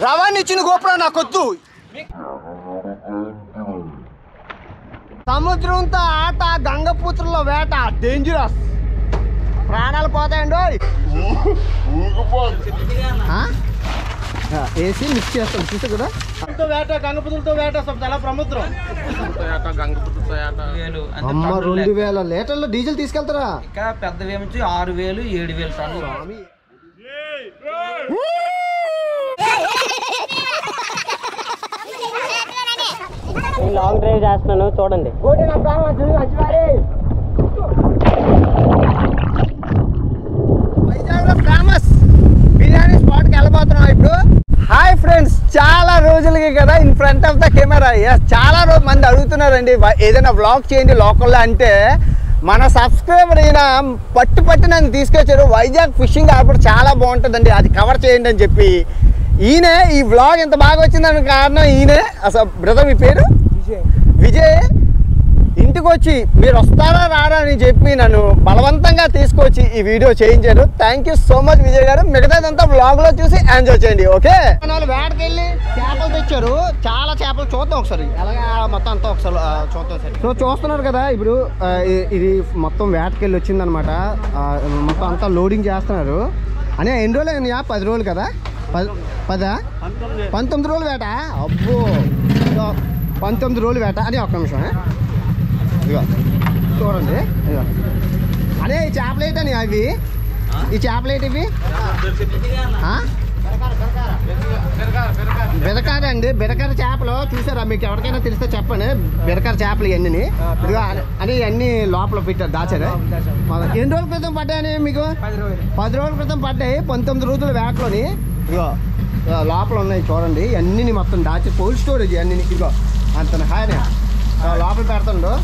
రవాణా ఇచ్చిన గోపురం నాకొద్దు సముద్రంతో ఆట గంగపుత్రుల వేట డేంజరస్ ప్రాణాలు పోతాయండి ఓయ్. ఆ? ఆ, వేసి మిక్స్ చేస్తాం చూసా కదా వేట గంగపుత్రులతో వేట చాలా ప్రముద్రం వేలు అంటే అమ్మ టన్నులు రెండు లెక్క. వేల లీటర్లు డీజిల్ తీసుకెళ్తారా ఇంకా పెద్దవి ఏమిచ్చి ఆరు వేలు ఏడు వేలు టన్నులు లాంగ్ డ్రైవ్ చేస్తున్నాను చూడండి వైజాగ్లో ఫేమస్ బిర్యానీ స్పాట్కి వెళ్ళబోతున్నాం ఇప్పుడు హాయ్ ఫ్రెండ్స్ చాలా రోజులకి కదా in front of the camera yes చాలా రోజు మంది అడుగుతున్నారండి వ- ఏదైనా వ్లాగ్ చేయండి లోకల్లో అంటే మన సబ్స్క్రైబర్ అయిన పట్టు పట్టు నన్ను తీసుకొచ్చారు వైజాగ్ ఫిషింగ్ హార్బర్ చాలా బాగుంటుందండి అది కవర్ చేయండి అని చెప్పి ఈయన ఈ వ్లాగ్ ఎంత బాగా వచ్చిందని కారణం ఈయనే అసలు బ్రదర్ మీ పేరు విజయ్ ఇంటికి వచ్చి మీరు వస్తారా రారా అని చెప్పి నన్ను బలవంతంగా తీసుకొచ్చి ఈ వీడియో చేయించారు thank you so much Vijay గారు మిగతాదంతా బ్లాగ్ లో చూసి ఎంజాయ్ చేయండి ఓకే వాళ్ళు వేటకెళ్ళి చేపలు తెచ్చారు చాలా చేపలు చూద్దాం ఒకసారి అలాగా మొత్తం అంతా ఒకసారి ఆ, చూద్దాం సరే సో చూస్తున్నారు కదా ఇప్పుడు ఆ, ఇ- ఇది మొత్తం వేటకెళ్ళి వచ్చిందనమాట ఆ, మొత్తం అంతా లోడింగ్ చేస్తున్నారు అని ఎన్ని రోజులు అయినాయా పది రోజులు కదా పది పదా పంతొమ్మిది రోజులు వేట అబ్బో సో, పంతొమ్మిది రోజులు వేట అని ఒక్క నిమిషం ఆ? ఇదిగో చూడండి ఇదిగో అదే ఈ చేపలు ఏంటని అవి ఈ చేపలు ఏంటి ఇవి ఆ? బెదకార అండి బెదకార చేపలు చూసారా మీకు ఎవరికైనా తెలిస్తే చెప్పండి బెదకార చేపలు ఇవన్నీ ఇదిగో అని- అని ఇవన్నీ లోపల పెట్టారు దాచారు ఎన్ని రోజుల క్రితం పడ్డాయని మీకు పది రోజుల క్రితం పడ్డాయి పంతొమ్మిది రోజుల వేటలోని ఇదిగో ఇదిగో లోపల ఉన్నాయి చూడండి అన్ని మొత్తం దాచి కోల్డ్ స్టోరేజ్ అన్ని ఇదిగో అంత హాయ్ లోపల పెడతాడు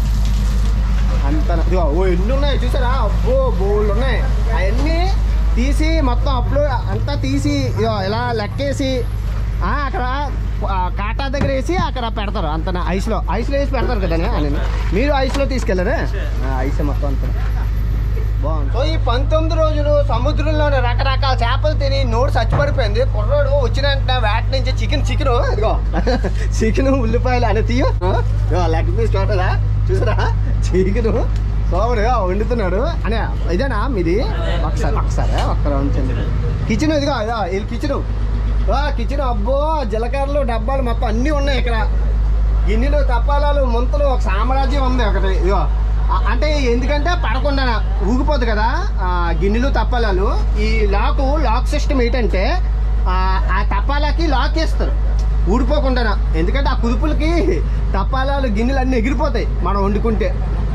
అంత ఇదిగో ఓ ఎన్ని ఉన్నాయి చూసారా అబ్బో బోళ్ళు ఉన్నాయి అవన్నీ తీసి మొత్తం అప్లోడ్ అంతా తీసి ఇదిగో ఇలా లెక్కేసి ఆ, అక్కడ ఆ, కాటా దగ్గర వేసి అక్కడ పెడతారు అంత ఐస్లో ఐస్లో వేసి పెడతారు కదా అని మీరు ఐస్లో తీసుకెళ్ళారు ఐస్ మొత్తం అంతా బాగుంది సో ఈ పంతొమ్మిది రోజులు సముద్రంలోనే రకరకాల చేపలు తిని నోరు చచ్చిపడిపోయింది కుర్రోడు వచ్చిన వెంటనే వేట నుంచి చికెన్ చికెన్ ఇదిగో చికెన్ ఉల్లిపాయలు అని తీయ లెగ్ పీస్ చూడరా చూసారా చికెన్ సోమడు వండుతున్నాడు అనే ఇదేనా మీది ఒకసారి ఒకసారి ఒక్క రౌండ్ చెంది కిచెన్ ఇదిగో ఇదో ఇది కిచెన్ కిచెన్ అబ్బో జీలకర్రలు డబ్బాలు మొత్తం అన్నీ ఉన్నాయి ఇక్కడ గిన్నెలు తప్పాలాలు ముంతలు ఒక సామ్రాజ్యం ఉంది ఒకటి ఇదిగో ఆ- అంటే ఎందుకంటే పడకుండా ఊగిపోద్ది కదా ఆ గిన్నెలు తప్పాలాలు ఈ లాకు లాక్ సిస్టమ్ ఏంటంటే ఆ ఆ తప్పాలకి లాక్ వేస్తారు ఊడిపోకుండా ఎందుకంటే ఆ కుదుపులకి తప్పాలాలు గిన్నెలు అన్నీ ఎగిరిపోతాయి మనం వండుకుంటే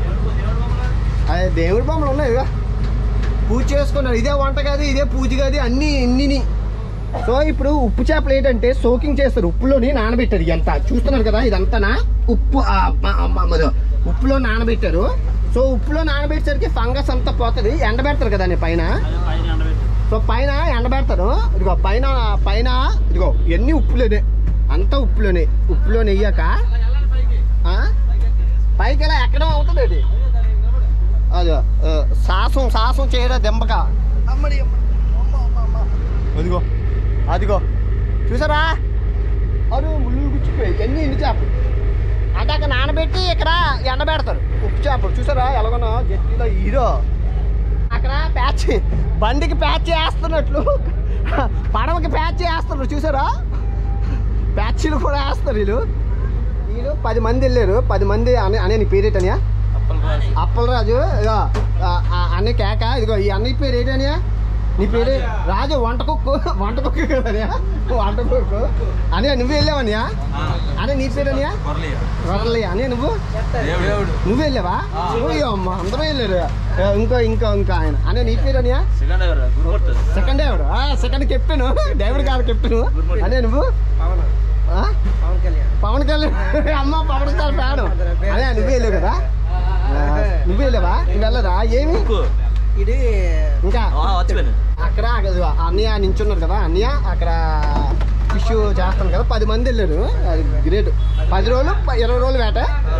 అదే దేవుడి బొమ్మలు ఉన్నాయి ఇదిగో పూజ చేసుకున్నారు ఇదే వంట గది ఇదే పూజ గది అన్నీ ఇన్ని సో ఇప్పుడు ఉప్పు చేపలు ఏంటంటే సోకింగ్ చేస్తారు ఉప్పులోని నానబెట్టారు ఎంత చూస్తున్నారు కదా ఇదంతానా ఉప్పు ఆ, మ- మ- మదో. ఉప్పులో నానబెట్టారు సో ఉప్పులో నానబెట్టేసరికి ఫంగస్ అంతా పోతుంది ఎండబెడతారు కదా నీ పైన సో పైన ఎండబెడతారు ఇదిగో పైన పైన ఇదిగో ఇవన్నీ ఉప్పులోనే అంతా ఉప్పులోనే ఉప్పులో నెయ్యాక ఆ? పైకి ఎలా ఎక్కడం అవుతుంది అది అదో ఆ, సాసం సాసం చేయడం దెంబక అమ్మడి అమ్మ. అమ్మ, అమ్మ, అమ్మ. అదిగో అదిగో చూసారా అడు ముళ్ళు గుచ్చిపోయి ఎన్ని ఎండు చేపలు అంటే అక్కడ నానబెట్టి ఇక్కడ ఎండబెడతారు ఉప్పు చేపలు చూసారా ఎలాగోనో జట్టిలో హీరో అక్కడ ప్యాచ్ బండికి ప్యాచ్ వేస్తున్నట్లు పడవకి ప్యాచ్ వేస్తున్నారు చూసారా ప్యాచ్లు కూడా వేస్తారు వీళ్ళు వీళ్ళు పది మంది వెళ్ళారు పది మంది అనే అనే నీ పేరేట్ అనియా అప్పలరాజు ఇగో ఆ, ఆ అన్న కేక ఇదిగో ఈ అన్నయ్య పేరు ఏంటనియా నీ పేరు రాజు వంట కుక్కు వంట కుక్కు కదనియా వంట కుక్కు అనే నువ్వు వెళ్ళావనియా అనే నీ పేరు అనియా రొరలయ్య అనే నువ్వు నువ్వు వెళ్ళావా ఓయ్యో అమ్మ అందరూ వెళ్ళారు ఆ, ఇంకో ఇంకో ఇంకో ఆయన అనే నీ పేరు అనియా second driver second captain driver కాదు కెప్టెన్ అదే నువ్వు ఆ? పవన్ కళ్యాణ్ అమ్మ పవన్ కళ్యాణ్ ఫ్యాను అదే నువ్వు వెళ్ళావు కదా ఆ, నువ్వు వెళ్ళావా నువ్వు వెళ్ళరా ఏమి ఇది ఇంకా అక్కడ అదిగో అన్నయ్య నించున్నారు కదా అన్నయ్య అక్కడ ఫిష్ చేస్తాను కదా పది మంది వెళ్ళారు అది గ్రేట్ పది రోజులు ప- ఇరవై రోజులు వేట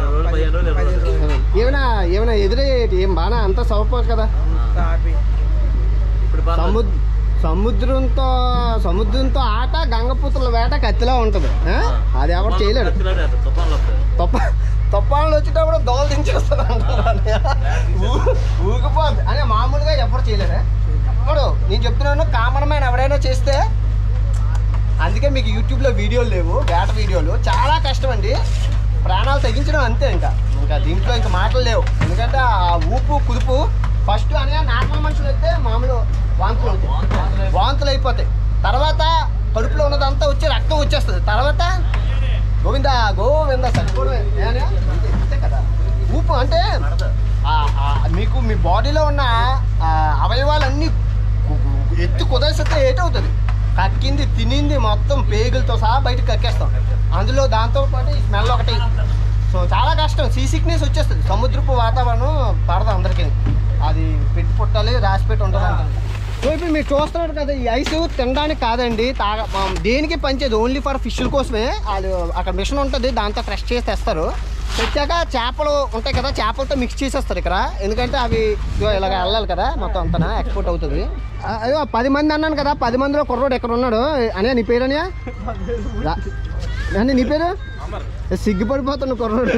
ఏమైనా ఏమైనా ఎదురయ్యేటి ఏం బాగా అంతా సౌప కదా సముద్ర సముద్రంతో సముద్రంతో ఆట గంగపుత్రుల వేట కత్తిలో ఉంటుంది ఆ? అది ఎవరు చేయలేడు తప్ప తప్పాళ్ళు వచ్చేటప్పుడు దోలు దించేస్తారు ఊగిపోద్ది అని మామూలుగా ఎవరు చేయలేరు ఎప్పుడు నేను చెప్తున్నాను కామన్ మ్యాన్ ఎవడైనా చేస్తే అందుకే మీకు యూట్యూబ్లో వీడియోలు లేవు వేట వీడియోలు చాలా కష్టం అండి ప్రాణాలు తగ్గించడం అంతే ఇంకా ఇంకా దీంట్లో ఇంకా మాటలు లేవు ఎందుకంటే ఆ ఊపు కుదుపు ఫస్ట్ అనగా నార్మల్ మనుషులు అయితే మామూలు వాంతులు అవుతాయి వాంతులు అయిపోతాయి తర్వాత కడుపులో ఉన్నదంతా వచ్చి రక్తం వచ్చేస్తుంది తర్వాత గోవింద గోవింద సరిపోవడమే ఏ అన్నయ్య? అంతే, అంతే కదా ఊపు అంటే ఆ- ఆ మీకు మీ బాడీలో ఉన్న ఆ అవయవాలన్నీ కు- కు- ఎత్తు కుదరిస్తే ఏటవుతుంది కక్కింది తినింది మొత్తం పేగులతో సహా బయటకు కక్కేస్తాం అందులో దాంతో పాటు ఈ స్మెల్ ఒకటి సో చాలా కష్టం సీ సిక్నెస్ వచ్చేస్తుంది సముద్రపు వాతావరణం పడదు అందరికీ అది పెట్టి పుట్టాలి రాసి పెట్టి ఉంటుంది అంటారు సో ఇప్పుడు మీరు చూస్తున్నారు కదా ఈ ఐస్ తినడానికి కాదండి తాగ మా- దేనికి పనిచేది ఓన్లీ ఫర్ ఫిష్ల కోసమే అది అక్కడ మిషన్ ఉంటుంది దాంతో ఫ్రెష్ చేసి తెస్తారు తెచ్చాక చేపలు ఉంటాయి కదా చేపలతో మిక్స్ చేసేస్తారు ఇక్కడ ఎందుకంటే అవి ఇదిగో ఇలాగ వెళ్ళాలి కదా మొత్తం అంతా ఎక్స్పోర్ట్ అవుతుంది ఆ, అయ్యో పది మంది అన్నాను కదా పది మందిలో కుర్రోడు ఎక్కడ ఉన్నాడు అనే నీ పేరు అనియా అని నీ పేరు సిగ్గుపడిపోతున్న కుర్రోడు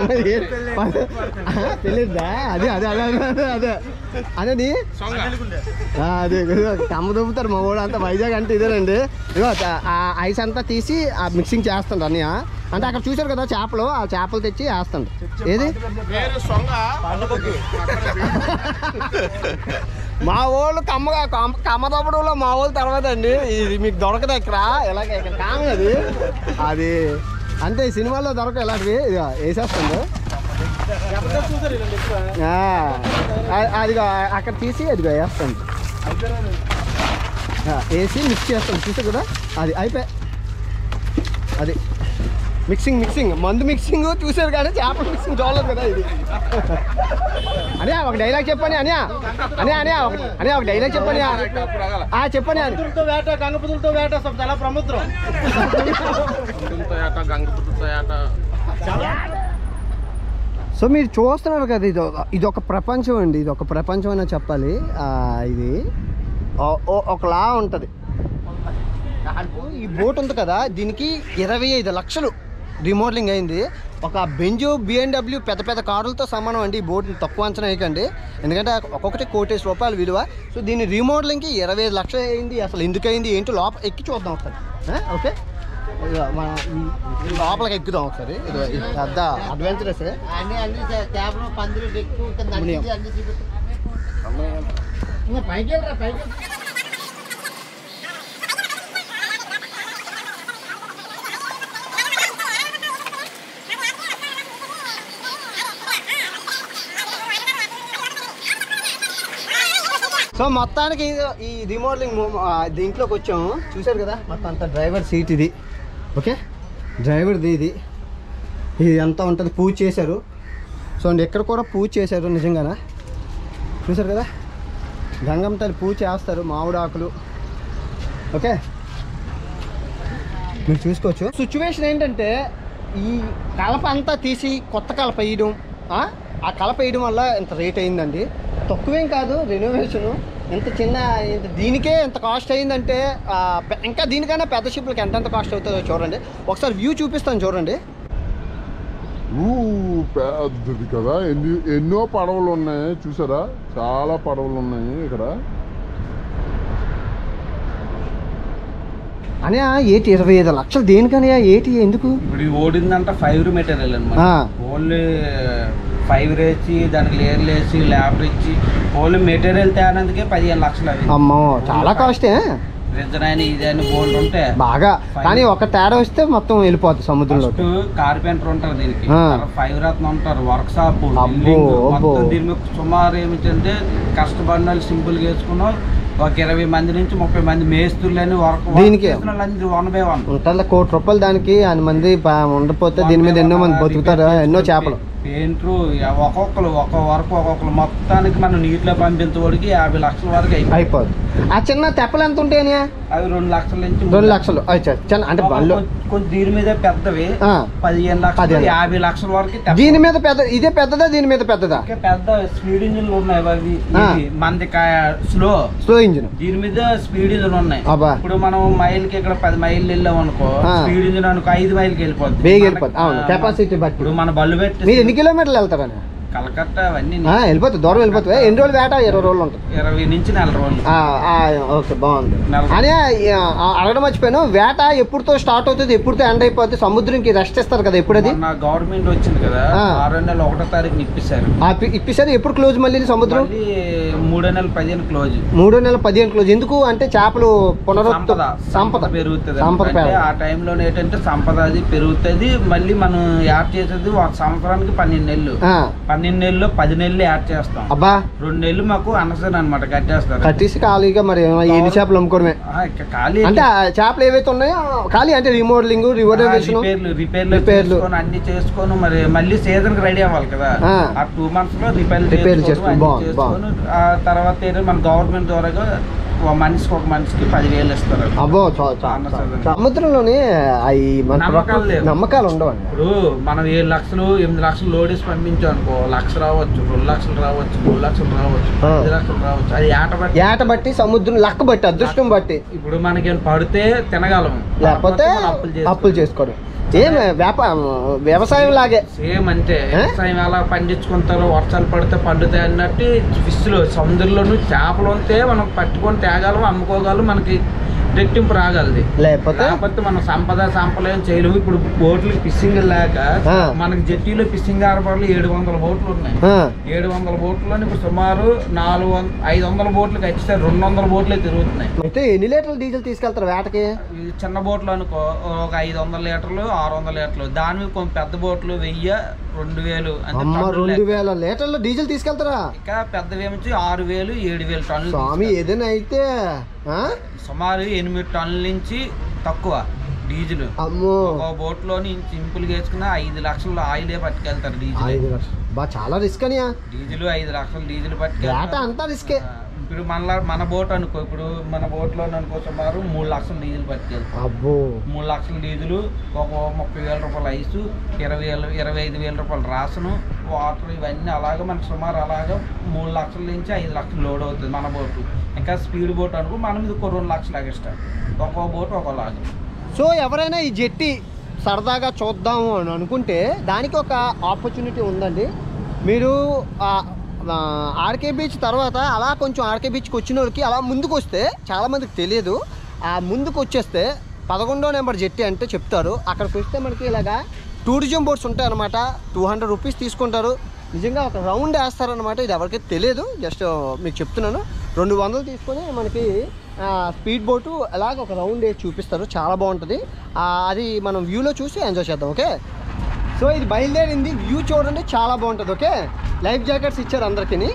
తెలియదా అదే అదే అదే అదే అదే అనేది ఆ, అదే ఇదిగో కమ్మ దొబ్బుతారు మా వాడు అంతా వైజాగ్ అంటే ఇదేనండి ఇదిగో చ- ఆ ఐస్ అంతా తీసి ఆ మిక్సింగ్ చేస్తాడు అన్నయ్య అంటే అక్కడ చూశారు కదా చేపలు ఆ చేపలు తెచ్చి వేస్తాడు ఏది మా వాళ్ళు కమ్మగా కమ్మ కమ్మ దొబ్బడంలో మా వాళ్ళు తర్వాత అండి ఇది మీకు దొరకదు ఇక్కడ ఇలాగ ఇక్కడ కామన్ అది అది అంతే ఈ సినిమాల్లో దొరక ఇలాంటివి ఇదిగో వేసేస్తుంది ఆ, అ- అదిగో అక్కడ తీసి అదిగో వేస్తాను ఆ, వేసి మిక్స్ చేస్తాం చూసారు కదా అది అయిపోయి అది మిక్సింగ్ మిక్సింగ్ మందు మిక్సింగ్ చూసారు కానీ చేపల మిక్సింగ్ చూడలేదు కదా ఇది అనే ఒక డైలాగ్ చెప్పని అనే అనే అనే ఒక అనే ఒక డైలాగ్ చెప్పని ఆ చెప్పని అని వేట గంగపుతులతో వేట చాలా ప్రముద్రం సో మీరు చూస్తున్నారు కదా ఇది ఒక- ఇది ఒక ప్రపంచం అండి ఇది ఒక ప్రపంచం అనే చెప్పాలి ఆ, ఇది ఓ- ఓ- ఒకలా ఉంటుంది ఈ బోట్ ఉంది కదా దీనికి ఇరవై ఐదు లక్షలు రిమోడలింగ్ అయింది ఒక బెంజు బిఎండబ్ల్యూ పెద్ద పెద్ద కారులతో సమానం అండి ఈ బోట్ తక్కువ అంచనా వేయకండి ఎందుకంటే ఒక్కొక్కటి కోటేసి రూపాయలు విలువ సో దీని రీమోడలింగ్కి ఇరవై ఐదు లక్షలు అయింది అసలు ఎందుకు అయింది ఏంటో లోపల ఎక్కి చూద్దాం ఒకసారి ఆ, ఓకే ఇదిగో మన ఈ- ఈ లోపలికి ఎక్కుదాం ఒకసారి ఇదిగో ఇది పెద్ద అడ్వెంచరస్ అన్ని అన్ని చేపలు పందులు డెక్కు కింద అన్ని అన్ని అన్ని చూపెట్టు ఇంకా పైకి వెళ్ళరా పైకి వెళ్ళరా. సో మొత్తానికి ఇది- ఈ రిమోడలింగ్ దీంట్లోకి వచ్చాము చూశారు కదా మొత్తం అంతా డ్రైవర్ సీట్ ఇది ఓకే డ్రైవర్ది ఇది ఇది ఎంత ఉంటుంది పూజ చేశారు సో అండి ఎక్కడ కూడా పూజ చేశారు నిజంగానా చూశారు కదా గంగమ్మ తల్లి పూజ చేస్తారు మామిడి ఆకులు ఓకే మీరు చూసుకోవచ్చు సిచ్యువేషన్ ఏంటంటే ఈ కలప అంతా తీసి కొత్త కలప వేయడం ఆ? ఆ కలప వేయడం వల్ల ఇంత రేట్ అయిందండి తక్కువేం కాదు రెనోవేషను ఇంత చిన్న ఇంత దీనికే ఇంత కాస్ట్ అయిందంటే ఆ, పె- ఇంకా దీనికన్నా పెద్ద షిప్లకి ఎంతెంత కాస్ట్ అవుతుందో చూడండి ఒకసారి వ్యూ చూపిస్తాను చూడండి ఊ పెద్దది కదా ఎన్ని ఎన్నో పడవలు ఉన్నాయి చూసారా చాలా పడవలు ఉన్నాయి ఇక్కడ అని ఏటి ఇరవై ఐదు లక్షలు దేనికని ఏటి ఎందుకు ఇప్పుడు ఇది ఓడిందంట ఫైవ్ మెటీరియల్ అనమాట ఆ. ఓన్లీ ఫైవ్ వేసి దానికి లేయర్లు వేసి లేబర్ ఇచ్చి ఓన్లీ మెటీరియల్ తేనందుకే పదిహేను లక్షలు అవి అమ్మో చాలా కాస్టే రిజన్ అయిన ఇదని బోల్డ్ ఉంటే బాగా కానీ ఒక తేడా వస్తే మొత్తం వెళ్ళిపోతుంది సముద్రంలోకి ఫస్ట్ కార్పెంటర్ ఉంటారు దీనికి ఆ. ఫైవ్ రత్న ఉంటారు వర్క్ షాప్ అబ్బో, అబ్బో. మొత్తం దీని మీద సుమారు ఏమిటంటే కష్టపడిన వాళ్ళు సింపుల్ గా వేసుకున్నాం ఒక ఇరవై మంది నుంచి ముప్పై మంది మేస్తులని వర్క్ దీనికి? వన్ బై వన్ ఉంటుంది కోటి రూపాయలు దానికి ఆయన మంది ప- ఉండిపోతే దీని మీద ఎన్నో మంది బతుకుతారు ఎన్నో చేపలు పెయింటర్ ఒక్కొక్కరు ఒక్క వరకు ఒక్కొక్కరు మొత్తానికి మనం నీటిలో పంపించబడికి యాభై లక్షల వరకు అయిపోయింది అయిపోద్ది ఆ చిన్న తెప్పలు ఎంత ఉంటాయని అవి రెండు లక్షల నుంచి మూడు రెండు లక్షలు అచ్చా చిన్న అంటే ఒక బండ్లు కొంచెం- కొంచెం దీని మీద పెద్దవి ఆ. పదిహేను లక్షలు పదిహేను. యాభై లక్షల వరకు తెప్ప. దీని మీద పెద్ద ఇదే పెద్దదా దీని మీద పెద్దదా ఇంకా పెద్ద స్పీడ్ ఇంజిన్లు ఉన్నాయి అవి ఆ. ఇవి మనది స్లో స్లో ఇంజిన్ దీని మీద స్పీడ్ ఇంజిన్ ఉన్నాయి అబ్బా. ఇప్పుడు మనం మైల్కి ఇక్కడ పది మైళ్ళు వెళ్ళాం అనుకో ఆ. స్పీడ్ ఇంజిన్ అనుకో ఐదు మైల్కి వెళ్ళిపోద్ది బేగ మనకి- వెళ్ళిపోతుంది అవును ఆ, కెపాసిటీ బట్టి ఇప్పుడు మన బళ్ళు పెట్టి మీరు ఎన్ని కిలోమీటర్లు వెళ్తారని కలకత్తా అవన్నీ ఆ, వెళ్ళిపోతుంది దూరం వెళ్ళిపోతుంది ఎన్ని రోజులు వేట ఇరవై రోజులు ఉంటుంది ఇరవై నుంచి నెల రోజులు ఆ, ఆ, ఓకే బాగుంది నలభై. అని ఆ, అడగడం మర్చిపోయాను వేట ఎప్పుడుతో స్టార్ట్ అవుతుంది ఎప్పుడుతో ఎండ్ అయిపోతుంది సముద్రంకి రెస్ట్ ఇస్తారు కదా ఎప్పుడు అది మొన్న గవర్నమెంట్ వచ్చింది కదా ఆ. ఆరో నెల ఒకటో తారీఖు ఇప్పిస్తారు ఆ, ఇప్పి- ఇప్పిస్తారు ఎప్పుడు క్లోజ్ మళ్ళీ సముద్రం మళ్ళీ మూడో నెల పదిహేను క్లోజ్ మూడో నెల పదిహేను క్లోజ్ ఎందుకు అంటే చేపలు పునరుద్ధ సంపద సంపద పెరుగుతుంది సంపద అంటే పెరగదు. ఆ టైంలో ఏంటంటే సంపద అది పెరుగుతుంది మళ్ళీ మనం యాడ్ చేసేది ఒక సంవత్సరానికి పన్నెండు నెలలు ఆ, పన్నెండు నెలలు పది నెలలు యాడ్ చేస్తాం అబ్బా రెండు నెలలు మాకు అనసన్ అనమాట కట్టేస్తారు కట్టేసి ఖాళీగా మరి ఎన్ని చేపలు అమ్ముకోవడమే ఆ, ఇక ఖాళీ అంటే ఆ చేపలు ఏవైతే ఉన్నాయో ఖాళీ అంటే రిమోడలింగ్ రివోడేషన్ రిపేర్లు రిపేర్లు రిపేర్లు. చేసుకొని అన్ని చేసుకొని మరి మళ్ళీ సీజన్ కి రెడీ అవ్వాలి కదా ఆ. ఆ టూ మంత్స్ లో రిపేర్లు రిపేర్లు చేసుకొని చేసుకొని, అన్ని బాగుంది, చేసుకొని ఆ తర్వాత ఏంటంటే మన గవర్నమెంట్ ద్వారా ఒక మనిషికి ఒక మనిషికి పదివేలు ఇస్తారు అబ్బో చా- చా- అన్న చా- చదవండి. సముద్రంలోని అవి మన నమ్మకాలు ప్రకృతి- లేవు. నమ్మకాలు ఉండవండి ఇప్పుడు మనం ఏడు లక్షలు ఎనిమిది లక్షలు లోడ్ వేసి పంపించాం అనుకో లక్ష రావచ్చు రెండు లక్షలు రావచ్చు మూడు లక్షలు రావచ్చు ఆ. ఐదు లక్షలు రావచ్చు అది ఏట బట్టి ఏట బట్టి సముద్రం లక్క బట్టి అదృష్టం బట్టి ఇప్పుడు మనకి ఏం పడితే తినగలం లేకపోతే మనం అప్పులు చేసుకోవాలి. అప్పులు చేసుకోవడం ఏం వ్యాపార వ్యవసాయం లాగే సేమ్ అంతే ఏ? వ్యవసాయం ఎలా పండించుకుంటారో వర్షాలు పడితే పండుతాయి అన్నట్టు ఫిష్లో సముద్రంలోనూ చేపలు ఉంటే మనం పట్టుకొని తేగలం అమ్ముకోగలం మనకి రెట్టింపు రాగలది లేకపోతే లేకపోతే మనం సంపద సంపలేం చేయలేము ఇప్పుడు బోట్లకి ఫిషింగ్ లేక ఆ. మనకి జట్టీలో ఫిషింగ్ హార్బర్లు ఏడు వందల బోట్లు ఉన్నాయి ఆ, ఏడు వందల బోట్లలో ఇప్పుడు సుమారు నాలుగు వంద ఐదు వందల బోట్లు ఖచ్చితంగా రెండు వందల బోట్లే తిరుగుతున్నాయి అయితే ఎన్ని లీటర్లు డీజిల్ తీసుకెళ్తారు వేటకి ఈ చిన్న బోట్లు అనుకో ఒక ఐదు వందల లీటర్లు ఆరు వందల లీటర్లు దాని మీద కొంచెం పెద్ద బోట్లు వెయ్యి రెండు వేలు అంటే అమ్మ టన్నులు రెండు లెక్క. వేల లీటర్లు డీజిల్ తీసుకెళ్తారా ఇంకా పెద్దవి ఏమిచ్చి ఆరు వేలు ఏడు వేలు టన్నులు స్వామి తీసుకెళ్తారు. ఏదైనా అయితే ఆ? సుమారు ఎనిమిది టన్నుల నుంచి తక్కువ డీజిల్ అమ్మో ఒక బోట్ లోని సింపుల్ గా వేసుకున్న ఐదు లక్షలు ఆయిలే పట్టుకెళ్తారు డీజిల్ ఐదు లక్షలు బా చాలా రిస్క్ అనియా డీజిల్ ఐదు లక్షలు డీజిల్ వేట పట్టుకెళ్తారు అంతా రిస్కే ఆ, ఇప్పుడు మన మన బోట్ అనుకో ఇప్పుడు మన బోట్ లో అనుకో సుమారు మూడు లక్షలు డీజిల్ పట్టుకెళ్తారు అబ్బో మూడు లక్షల డీజిల్ ఒక ముప్పై వేల రూపాయల ఐసు ఇరవై వేల ఇరవై ఐదు వేల రూపాయల రాసను వాటర్ ఇవన్నీ అలాగే మనకు సుమారు అలాగా మూడు లక్షల నుంచి ఐదు లక్షలు లోడ్ అవుతుంది మన బోటు ఇంకా స్పీడ్ బోట్ అనుకో మనం ఇది ఒక రెండు లక్షలు ఎక్స్ట్రా ఒక్కో బోట్ ఒక్కోలాగా సో ఎవరైనా ఈ జెట్టి సరదాగా చూద్దాము అని అనుకుంటే దానికి ఒక ఆపర్చునిటీ ఉందండి మీరు ఆ, ఆ, ఆర్కే బీచ్ తర్వాత అలా కొంచెం ఆర్కే బీచ్కి వచ్చిన వాళ్ళకి అలా ముందుకు వస్తే చాలామందికి తెలియదు ఆ ముందుకు వచ్చేస్తే పదకొండో నెంబర్ జెట్టి అంటే చెప్తారు అక్కడికి వస్తే మనకి ఇలాగా టూరిజం బోట్స్ ఉంటాయి అనమాట టూ హండ్రెడ్ రూపీస్ తీసుకుంటారు నిజంగా ఒక రౌండ్ వేస్తారనమాట ఇది ఎవరికి తెలియదు జస్ట్ మీకు చెప్తున్నాను రెండు వందలు తీసుకొని మనకి ఆ, స్పీడ్ బోటు అలాగ ఒక రౌండ్ వేసి చూపిస్తారు చాలా బాగుంటుంది ఆ, అది మనం వ్యూలో చూసి ఎంజాయ్ చేద్దాం ఓకే సో ఇది బయలుదేరింది వ్యూ చూడండి చాలా బాగుంటుంది ఓకే లైఫ్ జాకెట్స్ ఇచ్చారు అందరికీ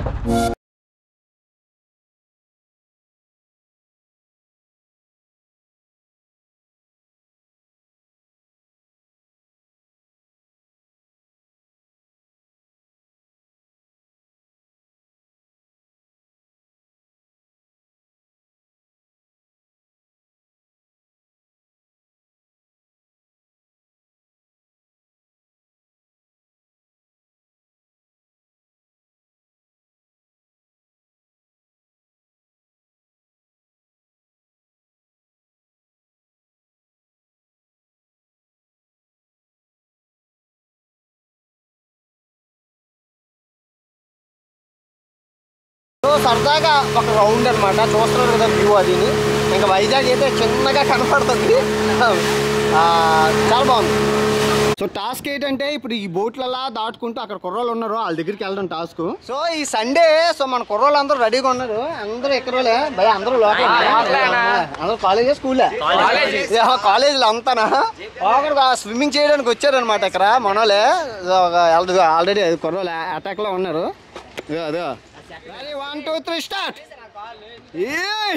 సో సరదాగా ఒక రౌండ్ అనమాట చూస్తున్నారు కదా వ్యూ అది ఇంకా వైజాగ్ అయితే చిన్నగా కనపడుతుంది ఆ, చాలా బాగుంది సో టాస్క్ ఏంటంటే ఇప్పుడు ఈ బోట్లలా దాటుకుంటూ అక్కడ కుర్రోళ్ళు ఉన్నారు వాళ్ళ దగ్గరికి వెళ్ళడం టాస్క్ సో ఈ సండే సో మన కుర్రోళ్ళు అందరూ రెడీగా ఉన్నారు అందరూ ఎక్కరోలే భయ అందరూ లోపల అందరూ కాలేజే స్కూలే కాలేజీలో అంతానా ఒకరు స్విమ్మింగ్ చేయడానికి వచ్చారనమాట ఇక్కడ మనోలే ఆల్రెడీ కుర్రోలు అటాక్ లో ఉన్నారు ఇదిగో, ఇదిగో. Ready, one, two, three, start. ఏయ్!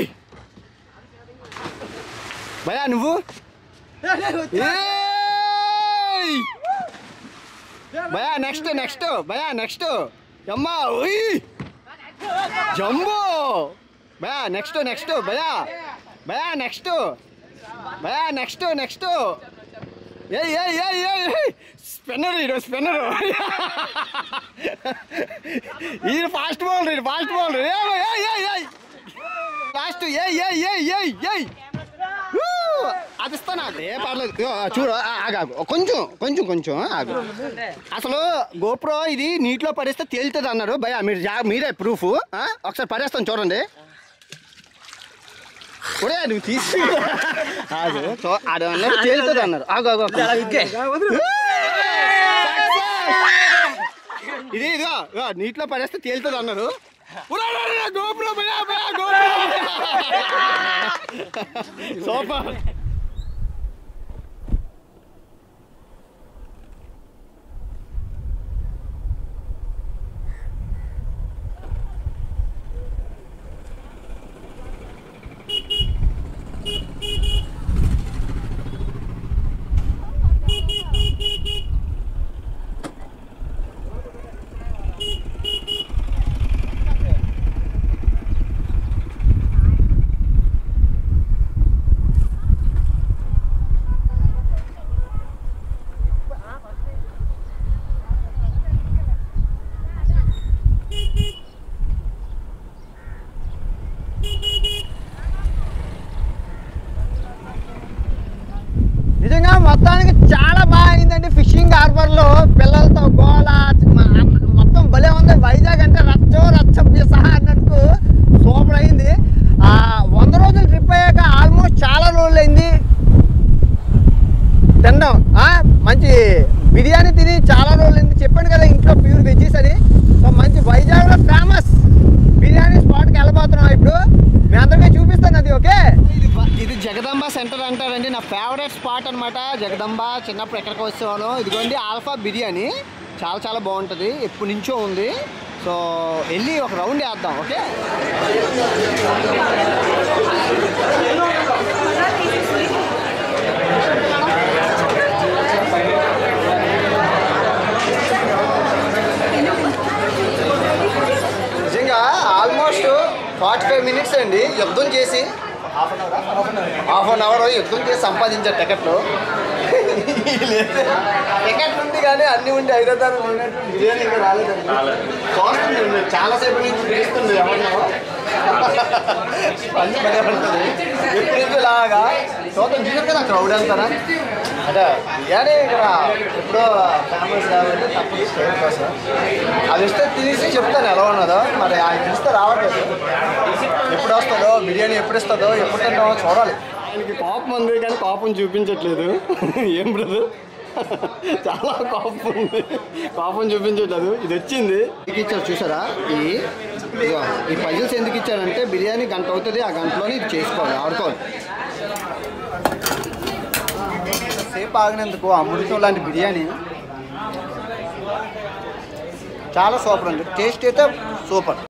భయా నువ్వు ఏయ్! భయా నెక్స్ట్ నెక్స్ట్ భయా నెక్స్ట్ అమ్మా ఉయ్! జంబో భయా నెక్స్ట్ నెక్స్ట్ భయా భయా నెక్స్ట్ భయా నెక్స్ట్ నెక్స్ట్ ఏయ్ ఏయ్ ఏయ్ ఏయ్ ఏయ్ స్పిన్నర్ ఈడు స్పిన్నర్ ఈ ఫాస్ట్ బౌలర్ ఇది ఫాస్ట్ బౌలర్ ఏయ్ ఏయ్ ఏయ్ లాస్ట్ ఏయ్ ఏయ్ ఏయ్ ఏయ్ ఏయ్ ఊ! అది ఇస్తాను నాకు ఏ పర్లేదు ఇగో, చూడు ఆ, ఆగు ఆగు కొంచెం కొంచెం కొంచెం ఆగు అసలు గోప్రో ఇది నీటిలో పడేస్తే తేలుతుంది అన్నారు భయ మీరు జా- మీరే ప్రూఫ్ ఒకసారి పడేస్తాను చూడండి ఒరే నువ్వు తీసి ఆగు చూ- ఆడు అన్నారు తేలుతుంది అన్నారు ఆగు ఆగు ఆగు. ఇది ఇదిగో ఇదిగో, నీటిలో పడేస్తే తేలుతుంది అన్నారు ఒరే, ఒరే, ఒరే, గోప్రో భయ్యా, భయ్యా, గోప్రో సూపర్ నిజంగా మొత్తానికి చాలా బాగా అయిందండి ఫిషింగ్ హార్బర్ లో పిల్లలతో గోల మ- మొత్తం భలే ఉంది వైజాగ్ అంటే రచ్చో రచ్చ సహా అన్నట్టు సూపర్ అయింది ఆ వంద రోజులు ట్రిప్ అయ్యాక ఆల్మోస్ట్ చాలా రోజులు అయింది తిన్నాం ఆ, మంచి బిర్యానీ తిని చాలా రోజులు అయింది చెప్పాను కదా ఇంట్లో ప్యూర్ వెజ్జీస్ అని సో మంచి వైజాగ్లో ఫేమస్ బిర్యానీ స్పాట్కి వెళ్ళబోతున్నాం ఇప్పుడు మీ అందరికీ చూపిస్తాను అది ఓకే ఇది ఇది జగదంబ సెంటర్ అంటారండి నా ఫేవరెట్ స్పాట్ అన్నమాట జగదంబ చిన్నప్పుడు ఎక్కడికి వచ్చేవాళ్ళం ఇదిగోండి ఆల్ఫా బిర్యానీ చాలా చాలా బాగుంటుంది ఎప్పటి నుంచో ఉంది సో వెళ్ళి ఒక రౌండ్ వేద్దాం ఓకే నిజంగా ఆల్మోస్ట్ ఫార్టీ ఫైవ్ మినిట్స్ అండి యుద్ధం చేసి హాఫ్ అన్ అవర్ యుద్ధం చేసి సంపాదించారు టికెట్లు టికెట్ ఉంది కానీ అన్ని ఉండి హైదరాబాద్ ఉన్నట్టు బిర్యానీ ఇంకా రాలేదండి చూస్తుంది చాలాసేపు నుంచి పిలుస్తుంది ఎవరినో అన్ని పదే పడుతుంది ఎప్పుడు నుంచి ఇలాగా చూద్దాం చూసారు కదా అక్కడ అవుడు వెళ్తారా అదే బిర్యానీ ఇక్కడ ఎప్పుడో ఫేమస్ కాబట్టి తప్పదు స్టేట్ కోసం అది ఇస్తే తీసి చెప్తాను ఎలా ఉన్నదో మరి ఆయన ఇస్తే రావట్లేదు ఎప్పుడు వస్తుందో బిర్యానీ ఎప్పుడు ఇస్తుందో ఎప్పుడు తింటామో చూడాలి ఆయనకి కోపం ఉంది కానీ కోపం చూపించట్లేదు ఏం బ్రదర్ చాలా కోపం ఉంది కోపం చూపించట్లేదు ఇది వచ్చింది ఇది ఇచ్చారు చూసారా ఈ ఇదిగో, ఈ పజిల్స్ ఎందుకు ఇచ్చారంటే బిర్యానీ గంట అవుతుంది ఆ గంటలోనే ఇది చేసుకోవాలి ఆడుకోవాలి సేపు ఆగినందుకు అమృతం లాంటి బిర్యానీ చాలా సూపర్ అండి టేస్ట్ అయితే సూపర్